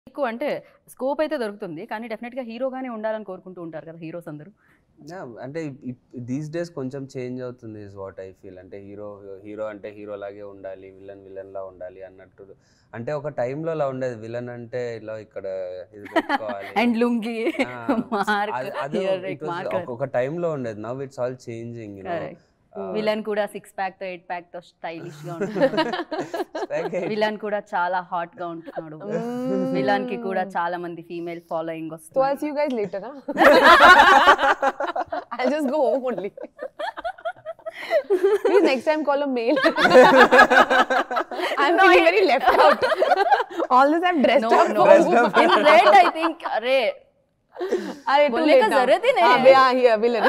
మీకు అంటే స్కోప్ అయితే దొరుకుతుంది కానీ డెఫినెట్గా హీరోగానే ఉండాలని కోరుకుంటూ ఉంటారు కదా హీరోస్ అందరూ Yeah, అంటే దీస్ డేస్ కొంచెం చేంజ్ అవుతుంది ఇస్ వాట్ ఐ ఫీల్ అంటే హీరో హీరో అంటే హీరో లాగే ఉండాలి విలన్ విలన్ లా ఉండాలి అన్నట్టు అంటే ఒక టైంలో అలా ఉండేది విలన్ అంటే ఇలా ఇక్కడ ఇది పెట్టుకోవాలి అండ్ లుంగి ఆ, మార్క్ అది- అది ఇయర్ it was ఒక- ఒక టైంలో ఉండేది now it's all changing villain కూడా సిక్స్ ప్యాక్ తో ఎయిట్ ప్యాక్ తో స్టైలిష్ గా ఉంటాడు విలన్ కూడా చాలా హాట్ గా ఉంటున్నాడు విలన్ కి కూడా చాలా మంది ఫీమేల్ ఫాలోయింగ్ So I'll వస్తుంది see you guys later, huh? I'll just go home only. Please next time call a mail. I'm feeling very left out. All this I'm dressed No, up no. for. In red, I think, अरे अरे too बोलने late का now. जरूरत ही नहीं हाँ, है। बे- हाँ, here, villain.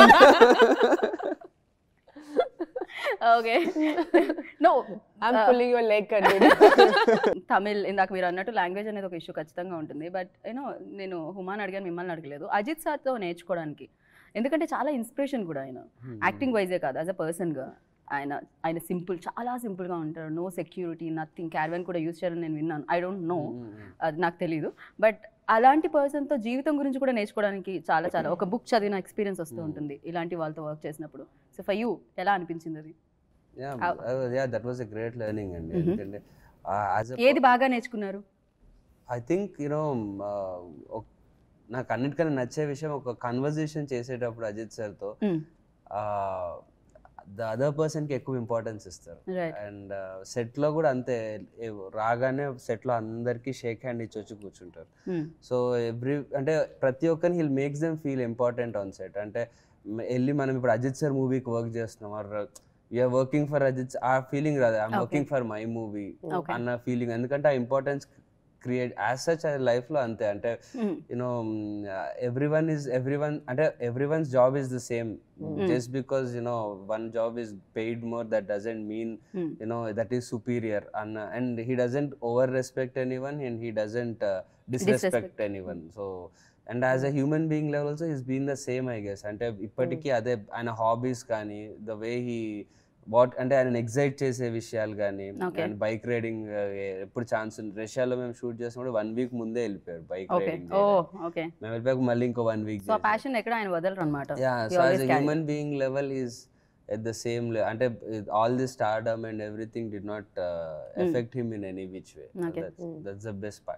Okay no I'm pulling your leg, Kadiri. Tamil ఇందాక మీరు అన్నట్టు లాంగ్వేజ్ అనేది ఒక ఇష్యూ ఖచ్చితంగా ఉంటుంది బట్ యూనో నేను హుమాన్ అడిగాను మిమ్మల్ని అడగలేదు అజిత్ సార్తో నేర్చుకోవడానికి ఎందుకంటే చాలా ఇన్స్పిరేషన్ కూడా ఆయన యాక్టింగ్ వైజే కాదు యాజ్ అ పర్సన్గా ఆయన ఆయన సింపుల్ చాలా సింపుల్గా ఉంటారు నో సెక్యూరిటీ నథింగ్ క్యారవెన్ కూడా యూస్ చేయాలని నేను విన్నాను ఐ డోంట్ నో అది నాకు తెలియదు బట్ అలాంటి పర్సన్తో జీవితం గురించి కూడా నేర్చుకోవడానికి చాలా చాలా ఒక బుక్ చదివిన ఎక్స్పీరియన్స్ వస్తూ ఉంటుంది ఇలాంటి వాళ్ళతో వర్క్ చేసినప్పుడు సో ఫర్ యూ ఎలా అనిపించింది అది yeah that was a great learning అండి Mhm. ఎందుకంటే యాజ్ ఏది బాగా నేర్చుకున్నారు ఐ థింక్ యూనో నాకు అన్నిటికన్నా నచ్చే విషయం ఒక కన్వర్జేషన్ చేసేటప్పుడు అజిత్ సార్తో Mm. ద అదర్ పర్సన్కి ఎక్కువ ఇంపార్టెన్స్ ఇస్తారు రైట్ అండ్ సెట్లో కూడా అంతే ఏ- రాగానే సెట్లో అందరికీ షేక్ హ్యాండ్ ఇచ్చి వచ్చి కూర్చుంటారు సో ఎవ్రీ అంటే ప్రతి ఒక్కరిని he'll makes them feel important on set అంటే మ- వెళ్ళి మనం ఇప్పుడు అజిత్ సార్ మూవీకి వర్క్ చేస్తున్నాం are you are working for Ajith ఆ ఫీలింగ్ రాదు I'm Okay. Working for my movie Okay. అన్న ఫీలింగ్ ఎందుకంటే ఆ ఇంపార్టెన్స్ క్రియేట్ యాజ్ సచ్ లైఫ్లో అంతే అంటే you know everyone is everyone అంటే everyone's job is the same just because you know one job is paid more that doesn't mean you know that is superior and uh, and he doesn't over respect anyone and he doesn't uh, disrespect Disrespect. anyone so and as a human being level also he's been the same i guess అంటే ఇప్పటికీ అదే ఆయన hobbies కానీ the way he what అంటే ఆయన excite చేసే విషయాలు కానీ Okay. అండ్ బైక్ రైడింగ్ ఎప్పుడు ఛాన్స్ ఉంది రష్యాలో మేము షూట్ చేసినప్పుడు వన్ వీక్ ముందే వెళ్ళిపోయారు bike okay riding oh okay మేము వెళ్ళిపోయాక మళ్ళీ ఇంకో వన్ వీక్ సో ఆ ప్యాషన్ ఎక్కడ ఆయన వదలరు అనమాట yeah He so as always a carry. human being level is at the same level and all this stardom and everything did not uh, Mm. affect him in any which way So Okay. that's, Mm. that's the best part